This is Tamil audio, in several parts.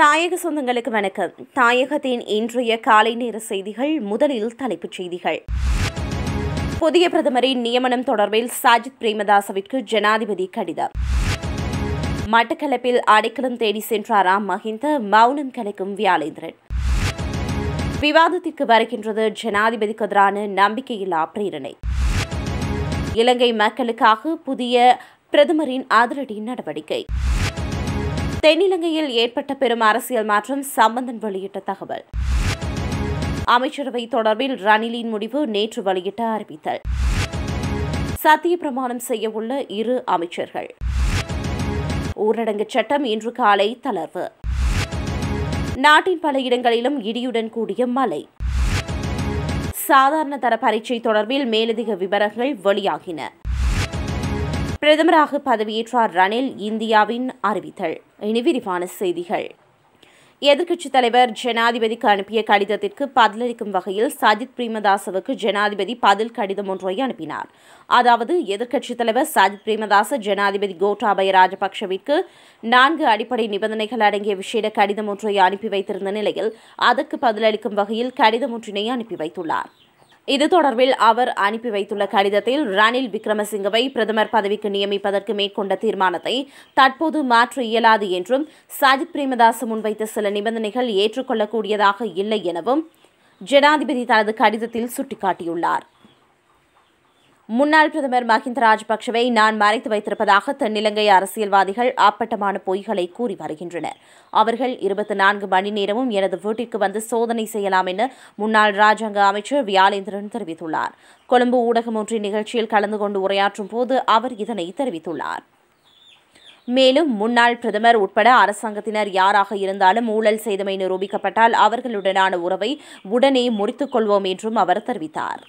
தாயக சொந்தங்களுக்கு வணக்கம் தாயகத்தின் இன்றைய காலை நேர செய்திகள் முதலில் தலைப்புச் செய்திகள் புதிய பிரதமரின் நியமனம் தொடர்பில் சாஜித் பிரேமதாசவிற்கு ஜனாதிபதி கடிதம் மட்டக்களப்பில் அடைக்கலம் தேடி சென்றாராம் மஹிந்த மௌனம் கலைக்கும் வியாழேந்திரன் விவாதத்திற்கு வருகின்றது ஜனாதிபதிக்கு எதிரான நம்பிக்கையில்லா பிரேரணை இலங்கை மக்களுக்காக புதிய பிரதமரின் அதிரடி நடவடிக்கை தென்னிலங்கையில் ஏற்பட்ட பெரும் அரசியல் மாற்றம் சம்பந்தன் வெளியிட்ட தகவல் அமைச்சரவை தொடர்பில் ரணிலின் முடிவு நேற்று வெளியிட்ட அறிவித்தல் சத்திய பிரமாணம் செய்ய உள்ள இரு அமைச்சர்கள் ஊரடங்கு சட்டம் இன்று காலை தளர்வு நாட்டின் பல இடங்களிலும் இடியுடன் கூடிய மழை சாதாரண தர பரீட்சை தொடர்பில் மேலதிக விவரங்கள் வெளியாகின பிரதமராக பதவியேற்றார் ரணில் இந்தியாவின் அறிவித்தல் இனி விரிவான செய்திகள் எதிர்க்கட்சித் தலைவர் ஜனாதிபதிக்கு அனுப்பிய கடிதத்திற்கு பதிலளிக்கும் வகையில் சஜித் பிரேமதாசவுக்கு ஜனாதிபதி பதில் கடிதம் ஒன்றை அனுப்பினார் அதாவது எதிர்க்கட்சித் தலைவர் சஜித் பிரேமதாச ஜனாதிபதி கோட்டாபய ராஜபக்ஷவிற்கு நான்கு அடிப்படை நிபந்தனைகள் அடங்கிய விசேட கடிதம் ஒன்றை அனுப்பி வைத்திருந்த நிலையில் அதற்கு பதிலளிக்கும் வகையில் கடிதம் ஒன்றினை அனுப்பி வைத்துள்ளார் இது தொடர்பில் அவர் அனுப்பி வைத்துள்ள கடிதத்தில் ரணில் விக்ரமசிங்கவை பிரதமர் பதவிக்கு நியமிப்பதற்கு மேற்கொண்ட தீர்மானத்தை தற்போது மாற்ற இயலாது என்றும் சஜித் பிரேமதாஸ் முன்வைத்த சில நிபந்தனைகள் ஏற்றுக்கொள்ளக்கூடியதாக இல்லை எனவும் ஜனாதிபதி தனது கடிதத்தில் சுட்டிக்காட்டியுள்ளார் முன்னாள் பிரதமர் மஹிந்த ராஜபக்சவை நான் மறைத்து வைத்திருப்பதாக தென்னிலங்கை அரசியல்வாதிகள் அப்பட்டமான பொய்களை கூறி வருகின்றனர் அவர்கள் இருபத்தி நான்கு மணி நேரமும் எனது வீட்டிற்கு வந்து சோதனை செய்யலாம் என முன்னாள் ராஜாங்க அமைச்சர் வியாலேந்திரன் தெரிவித்துள்ளார் கொழும்பு ஊடகம் ஒன்றின் நிகழ்ச்சியில் கலந்து கொண்டு உரையாற்றும் போது அவர் இதனை தெரிவித்துள்ளார் மேலும் முன்னாள் பிரதமர் உட்பட அரசாங்கத்தினர் யாராக இருந்தாலும் ஊழல் செய்தமை நிரூபிக்கப்பட்டால் அவர்களுடனான உறவை உடனே முறித்துக் கொள்வோம் என்றும் அவர் தெரிவித்தார்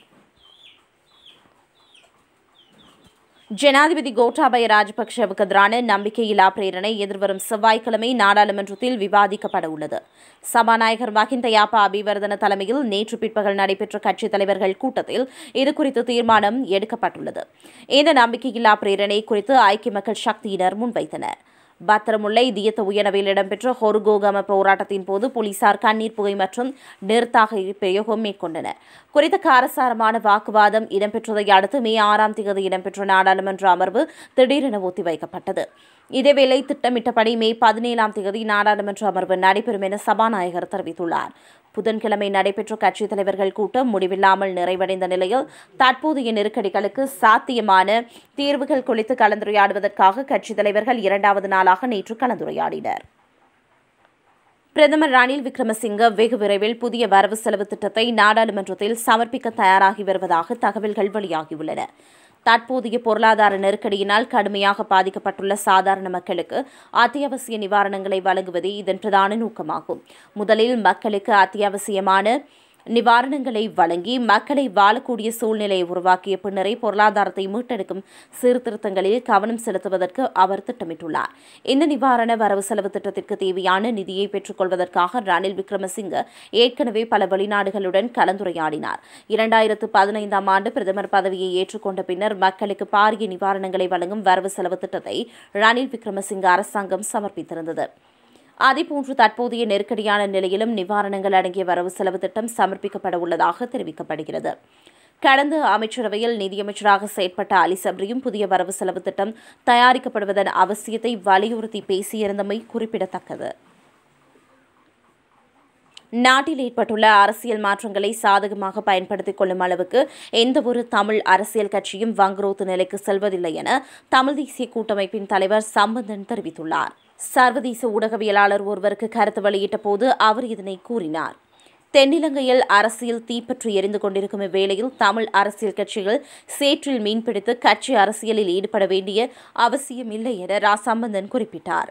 ஜனாதிபதி கோட்டாபய ராஜபக்சவுக்கு எதிரான நம்பிக்கையில்லா பிரேரணை எதிர்வரும் செவ்வாய்க்கிழமை நாடாளுமன்றத்தில் விவாதிக்கப்பட உள்ளது சபாநாயகர் மஹிந்த யாப்பா அபிவர்தன தலைமையில் நேற்று பிற்பகல் நடைபெற்ற கட்சித் தலைவர்கள் கூட்டத்தில் இதுகுறித்து தீர்மானம் எடுக்கப்பட்டுள்ளது இந்த நம்பிக்கையில்லா பிரேரணை குறித்து ஐக்கிய மக்கள் சக்தியினர் முன்வைத்தனர் பத்திரமுல்லை தியத்த உயனவில் இடம்பெற்ற ஹொருகோகம போராட்டத்தின் போது போலீசார் கண்ணீர் புகை மற்றும் நிறுத்தாக பிரயோகம் மேற்கொண்டனர் குறித்த காரசாரமான வாக்குவாதம் இடம்பெற்றதை அடுத்து மே ஆறாம் தேதி இடம்பெற்ற நாடாளுமன்ற அமர்வு திடீரென ஒத்திவைக்கப்பட்டது இதேவேளை திட்டமிட்டபடி மே பதினேழாம் தேதி நாடாளுமன்ற அமர்வு நடைபெறும் என சபாநாயகர் தெரிவித்துள்ளார் புதன்கிழமை நடைபெற்ற கட்சித் தலைவர்கள் கூட்டம் முடிவில்லாமல் நிறைவடைந்த நிலையில் தற்போதைய நெருக்கடிகளுக்கு சாத்தியமான தீர்வுகள் குறித்து கலந்துரையாடுவதற்காக கட்சித் தலைவர்கள் இரண்டாவது நாளாக நேற்று கலந்துரையாடினர் பிரதமர் ரணில் விக்ரமசிங்க வெகு விரைவில் புதிய வரவு செலவு திட்டத்தை நாடாளுமன்றத்தில் சமர்ப்பிக்க தயாராகி வருவதாக தகவல்கள் வெளியாகியுள்ளன தற்போதைய பொருளாதார நெருக்கடியினால் கடுமையாக பாதிக்கப்பட்டுள்ள சாதாரண மக்களுக்கு அத்தியாவசிய நிவாரணங்களை வழங்குவதே இதன் பிரதான நோக்கமாகும் முதலில் மக்களுக்கு அத்தியாவசியமான நிவாரணங்களை வழங்கி மக்களை வாழக்கூடிய சூழ்நிலையை உருவாக்கிய பின்னரே பொருளாதாரத்தை மீட்டெடுக்கும் சீர்திருத்தங்களில் கவனம் செலுத்துவதற்கு அவர் திட்டமிட்டுள்ளார் இந்த நிவாரண வரவு செலவு திட்டத்திற்கு தேவையான நிதியை பெற்றுக் கொள்வதற்காக ரணில் விக்ரமசிங்க ஏற்கனவே பல வெளிநாடுகளுடன் கலந்துரையாடினார் இரண்டாயிரத்து பதினைந்தாம் ஆண்டு பிரதமர் பதவியை ஏற்றுக்கொண்ட பின்னர் மக்களுக்கு பாரிய நிவாரணங்களை வழங்கும் வரவு செலவு திட்டத்தை ரணில் விக்ரமசிங்க அரசாங்கம் சமர்ப்பித்திருந்தது அதேபோன்று தற்போதைய நெருக்கடியான நிலையிலும் நிவாரணங்கள் அடங்கிய வரவு செலவு திட்டம் சமர்ப்பிக்கப்பட உள்ளதாக தெரிவிக்கப்படுகிறது கடந்த அமைச்சரவையில் நிதியமைச்சராக செயற்பட்ட அலி சப்ரியும் புதிய வரவு செலவு திட்டம் தயாரிக்கப்படுவதன் அவசியத்தை வலியுறுத்தி பேசியிருந்தமை குறிப்பிடத்தக்கது நாட்டில் ஏற்பட்டுள்ள அரசியல் மாற்றங்களை சாதகமாக பயன்படுத்திக் கொள்ளும் அளவுக்கு எந்தவொரு தமிழ் அரசியல் கட்சியும் வங்குரோத்து நிலைக்கு செல்வதில்லை என தமிழ் தேசிய கூட்டமைப்பின் தலைவர் சம்பந்தன் தெரிவித்துள்ளார் சர்வதேச ஊடகவியலாளர் ஒருவருக்கு கருத்து வெளியிட்ட போது அவர் இதனை கூறினார் தென்னிலங்கையில் அரசியல் தீப்பற்றி எரிந்து கொண்டிருக்கும் இவ்வேளையில் தமிழ் அரசியல் கட்சிகள் சேற்றில் மீன்பிடித்து கட்சி அரசியலில் ஈடுபட வேண்டிய அவசியமில்லை என ரா சம்பந்தன் குறிப்பிட்டார்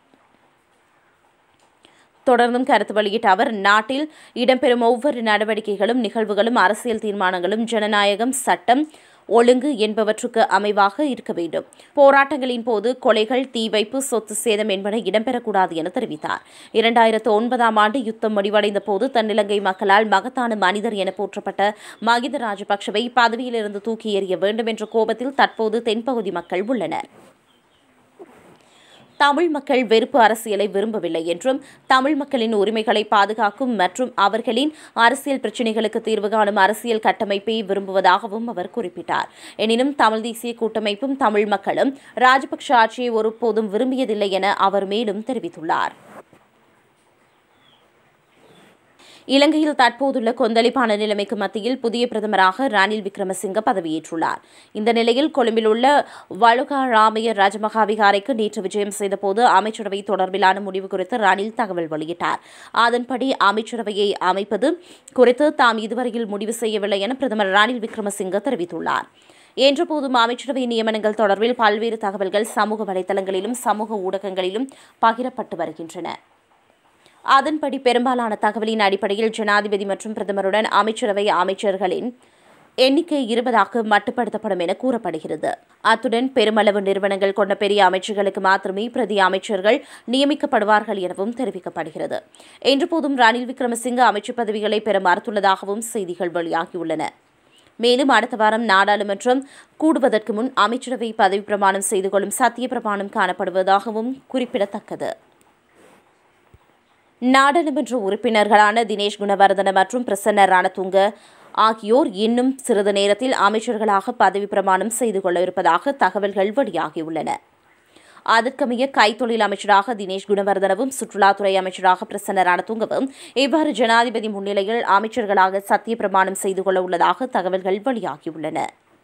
தொடர்ந்தும் கருத்து வெளியிட்ட அவர் நாட்டில் இடம்பெறும் ஒவ்வொரு நடவடிக்கைகளும் நிகழ்வுகளும் அரசியல் தீர்மானங்களும் ஜனநாயகம் சட்டம் ஒழுங்கு என்பவற்றுக்கு அமைவாக இருக்க வேண்டும் போராட்டங்களின் போது கொலைகள் தீ வைப்பு சொத்து சேதம் என்பன இடம்பெறக்கூடாது என தெரிவித்தார் இரண்டாயிரத்து ஒன்பதாம் ஆண்டு யுத்தம் முடிவடைந்த போது தென்னிலங்கை மக்களால் மகத்தான மனிதர் என போற்றப்பட்ட மகிந்த ராஜபக்சவை பதவியிலிருந்து தூக்கி எறிய வேண்டும் என்ற கோபத்தில் தற்போது தென்பகுதி மக்கள் உள்ளனர் தமிழ் மக்கள் வெறுப்பு அரசியலை விரும்பவில்லை என்றும் தமிழ் மக்களின் உரிமைகளை பாதுகாக்கும் மற்றும் அவர்களின் அரசியல் பிரச்சினைகளுக்கு தீர்வு காணும் அரசியல் கட்டமைப்பை விரும்புவதாகவும் அவர் குறிப்பிட்டார் எனினும் தமிழ் தேசிய கூட்டமைப்பும் தமிழ் மக்களும் ராஜபக்ஷ ஆட்சியை ஒருபோதும் விரும்பியதில்லை என அவர் மேலும் தெரிவித்துள்ளார் இலங்கையில் தற்போதுள்ள கொந்தளிப்பான நிலைமைக்கு மத்தியில் புதிய பிரதமராக ரணில் விக்ரமசிங்க பதவியேற்றுள்ளார் இந்த நிலையில் கொழும்பில் உள்ள வலுகா ராமைய ராஜமகா விகாரைக்கு நேற்று விஜயம் செய்தபோது அமைச்சரவை தொடர்பிலான முடிவு குறித்து ரணில் தகவல் வெளியிட்டார் அதன்படி அமைச்சரவையை அமைப்பது குறித்து தாம் இதுவரையில் முடிவு செய்யவில்லை என பிரதமர் ரணில் விக்ரமசிங்க தெரிவித்துள்ளார் என்றபோதும் அமைச்சரவை நியமனங்கள் தொடர்பில் பல்வேறு தகவல்கள் சமூக வலைதளங்களிலும் சமூக ஊடகங்களிலும் பகிரப்பட்டு வருகின்றன அதன்படி பெரும்பாலான தகவலின் அடிப்படையில் ஜனாதிபதி மற்றும் பிரதமருடன் அமைச்சரவை அமைச்சர்களின் எண்ணிக்கை இருபதாக மட்டுப்படுத்தப்படும் என கூறப்படுகிறது அத்துடன் பெருமளவு நிறுவனங்கள் கொண்ட பெரிய அமைச்சர்களுக்கு மாத்திரமே பிரதி அமைச்சர்கள் நியமிக்கப்படுவார்கள் எனவும் தெரிவிக்கப்படுகிறது என்றபோதும் ரணில் விக்ரமசிங்க அமைச்சர் பதவிகளை பெற மறுத்துள்ளதாகவும் செய்திகள் வெளியாகியுள்ளன மேலும் அடுத்த வாரம் நாடாளுமன்றம் கூடுவதற்கு முன் அமைச்சரவை பதவி பிரமாணம் செய்து கொள்ளும் சத்திய பிரமாணம் காணப்படுவதாகவும் குறிப்பிடத்தக்கது நாடாளுமன்ற உறுப்பினர்களான தினேஷ் குணவர்தன மற்றும் பிரசன்ன ரணதுங்க ஆகியோர் இன்னும் சிறிது நேரத்தில் அமைச்சர்களாக பதவி பிரமாணம் செய்து கொள்ள இருப்பதாக தகவல்கள் வெளியாகியுள்ளன அதற்கமைய கைத்தொழில் அமைச்சராக தினேஷ் குணவர்தனவும் சுற்றுலாத்துறை அமைச்சராக பிரசன்ன ரணதுங்கவும் இவ்வாறு ஜனாதிபதி முன்னிலையில் அமைச்சர்களாக சத்திய பிரமாணம் செய்து கொள்ள உள்ளதாக தகவல்கள் வெளியாகியுள்ளன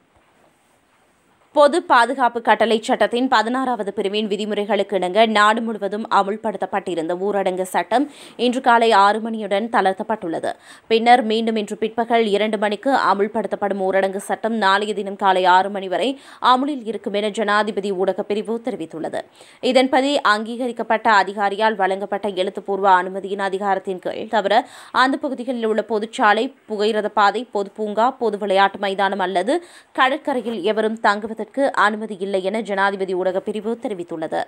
பொது பாதுகாப்பு கட்டளை சட்டத்தின் பதினாறாவது பிரிவின் விதிமுறைகளுக்கு இணங்க நாடு முழுவதும் அமுல்படுத்தப்பட்டிருந்த ஊரடங்கு சட்டம் இன்று காலை ஆறு மணியுடன் தளர்த்தப்பட்டுள்ளது பின்னர் மீண்டும் இன்று பிற்பகல் இரண்டு மணிக்கு அமுல்படுத்தப்படும் ஊரடங்கு சட்டம் நாளைய தினம் காலை ஆறு மணி வரை அமுலில் இருக்கும் என ஜனாதிபதி ஊடகப் பிரிவு தெரிவித்துள்ளது இதன்படி அங்கீகரிக்கப்பட்ட அதிகாரியால் வழங்கப்பட்ட எழுத்துப்பூர்வ அனுமதியின் அதிகாரத்தின் கீழ் தவிர அந்த பகுதிகளில் உள்ள பொதுச்சாலை புகையிரத பாதை பொது பூங்கா பொது விளையாட்டு மைதானம் அல்லது கடற்கரையில் எவரும் தங்குவது செய்வதற்கு அனுமதி இல்லை என ஜனாதிபதி ஊடகப் பிரிவு தெரிவித்துள்ளது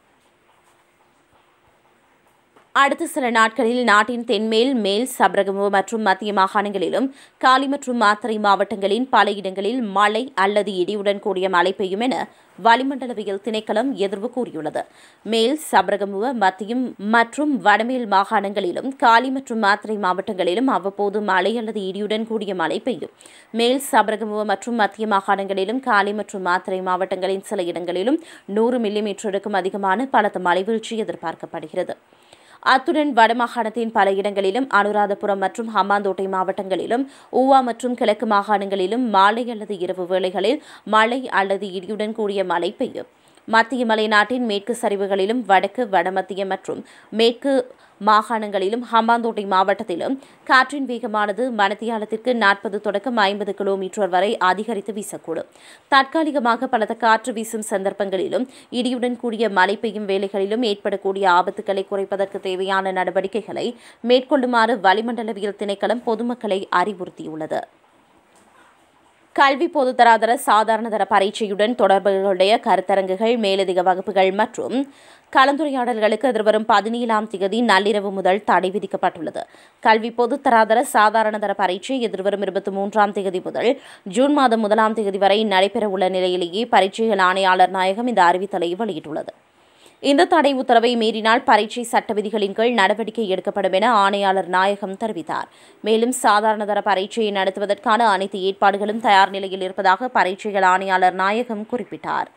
அடுத்த சில நாட்களில் நாட்டின் தென்மேல் மேல் சப்ரகமு மற்றும் மத்திய மாகாணங்களிலும் காலி மற்றும் மாத்தறை மாவட்டங்களின் பல இடங்களில் மழை அல்லது இடியுடன் கூடிய மழை பெய்யும் என வளிமண்டலவியல் திணைக்களம் எதிர்வு கூறியுள்ளது மேல் சப்ரகமுவ மத்தியம் மற்றும் வடமேல் மாகாணங்களிலும் காலி மற்றும் மாத்திரை மாவட்டங்களிலும் அவ்வப்போது மழை அல்லது இடியுடன் கூடிய மழை பெய்யும் மேல் சப்ரகமுவ மற்றும் மத்திய மாகாணங்களிலும் காலி மற்றும் மாத்திரை மாவட்டங்களின் சில இடங்களிலும் நூறு மில்லிமீட்டருக்கும் அதிகமான பலத்த மழை வீழ்ச்சி எதிர்பார்க்கப்படுகிறது அத்துடன் வடமாகாணத்தின் பல இடங்களிலும் அனுராதபுரம் மற்றும் ஹம்பாந்தோட்டை மாவட்டங்களிலும் ஊவா மற்றும் கிழக்கு மாகாணங்களிலும் மாலை அல்லது இரவு வேளைகளில் மழை அல்லது இடியுடன் கூடிய மழை பெய்யும் மத்திய மலைநாட்டின் மேற்கு சரிவுகளிலும் வடக்கு வடமத்திய மற்றும் மேற்கு மாகாணங்களிலும் ஹம்பாந்தோட்டை மாவட்டத்திலும் காற்றின் வேகமானது மணத்தியாலத்திற்கு நாற்பது தொடக்கம் ஐம்பது கிலோமீட்டர் வரை அதிகரித்து வீசக்கூடும் தற்காலிகமாக பலத்த காற்று வீசும் சந்தர்ப்பங்களிலும் இடியுடன் கூடிய மழை பெய்யும் வேளைகளிலும் ஏற்படக்கூடிய ஆபத்துக்களை குறைப்பதற்கு தேவையான நடவடிக்கைகளை மேற்கொள்ளுமாறு வளிமண்டலவியல் திணைக்களம் பொதுமக்களை அறிவுறுத்தியுள்ளது கல்வி பொதுத்தராதர சாதாரணதர பரீட்சையுடன் தொடர்புடைய கருத்தரங்குகள் மேலதிக வகுப்புகள் மற்றும் கலந்துரையாடல்களுக்கு எதிர்வரும் பதினேழாம் தேதி நள்ளிரவு முதல் தடை விதிக்கப்பட்டுள்ளது கல்வி பொதுத்தராதர சாதாரணதர பரீட்சை எதிர்வரும் இருபத்தி மூன்றாம் தேதி முதல் ஜூன் மாதம் முதலாம் தேதி வரை நடைபெறவுள்ள நிலையிலேயே பரீட்சைகள் ஆணையாளர் நாயகம் இந்த அறிவித்தலை வெளியிட்டுள்ளது இந்த தடை உத்தரவை மீறினால் பரீட்சை சட்ட விதிகளின் கீழ் நடவடிக்கை எடுக்கப்படும் என ஆணையாளர் நாயகம் தெரிவித்தார் மேலும் சாதாரணதர பரீட்சையை நடத்துவதற்கான அனைத்து ஏற்பாடுகளும் தயார் நிலையில் இருப்பதாக பரீட்சைகள் ஆணையாளர் நாயகம் குறிப்பிட்டார்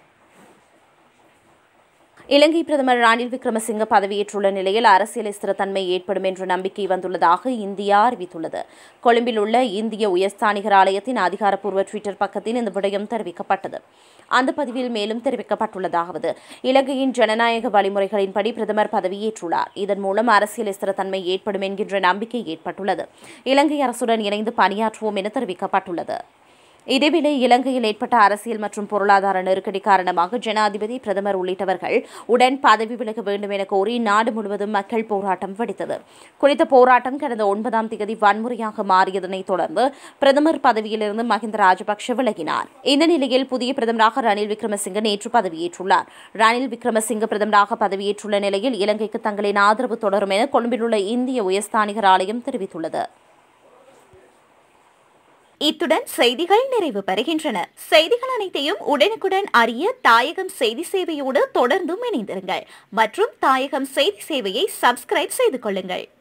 இலங்கை பிரதமர் ரணில் விக்ரமசிங்க பதவியேற்றுள்ள நிலையில் அரசியல் ஸ்திரத்தன்மை ஏற்படும் என்ற நம்பிக்கை வந்துள்ளதாக இந்தியா அறிவித்துள்ளது கொழும்பில் உள்ள இந்திய உயர்ஸ்தானிகர் ஆலயத்தின் அதிகாரப்பூர்வ டுவிட்டர் பக்கத்தில் இந்த விடயம் தெரிவிக்கப்பட்டது அந்த பதிவில் மேலும் தெரிவிக்கப்பட்டுள்ளதாவது இலங்கையின் ஜனநாயக வழிமுறைகளின்படி பிரதமர் பதவியேற்றுள்ளார் இதன் மூலம் அரசியல் ஸ்திரத்தன்மை ஏற்படும் என்கின்ற நம்பிக்கை ஏற்பட்டுள்ளது இலங்கை அரசுடன் இணைந்து பணியாற்றுவோம் என தெரிவிக்கப்பட்டுள்ளது இதேவேளை இலங்கையில் ஏற்பட்ட அரசியல் மற்றும் பொருளாதார நெருக்கடி காரணமாக ஜனாதிபதி பிரதமர் உள்ளிட்டவர்கள் உடன் பதவி விலக வேண்டும் என கோரி நாடு முழுவதும் மக்கள் போராட்டம் வெடித்தது குறித்த போராட்டம் கடந்த ஒன்பதாம் தேதி வன்முறையாக மாறியதனைத் தொடர்ந்து பிரதமர் பதவியிலிருந்து மஹிந்த ராஜபக்ஷ விலகினார் இந்த நிலையில் புதிய பிரதமராக ரணில் விக்ரமசிங்க நேற்று பதவியேற்றுள்ளார் ரணில் விக்ரமசிங்க பிரதமராக பதவியேற்றுள்ள நிலையில் இலங்கைக்கு தங்களின் ஆதரவு தொடரும் என கொழும்பில் உள்ள இந்திய உயர்ஸ்தானிகர் ஆலயம் தெரிவித்துள்ளது இத்துடன் செய்திகள் நிறைவு பெறுகின்றன செய்திகள் அனைத்தையும் உடனுக்குடன் அறிய தாயகம் செய்தி சேவையோடு தொடர்ந்தும் இணைந்திருங்கள் மற்றும் தாயகம் செய்தி சேவையை சப்ஸ்கிரைப் செய்து கொள்ளுங்கள்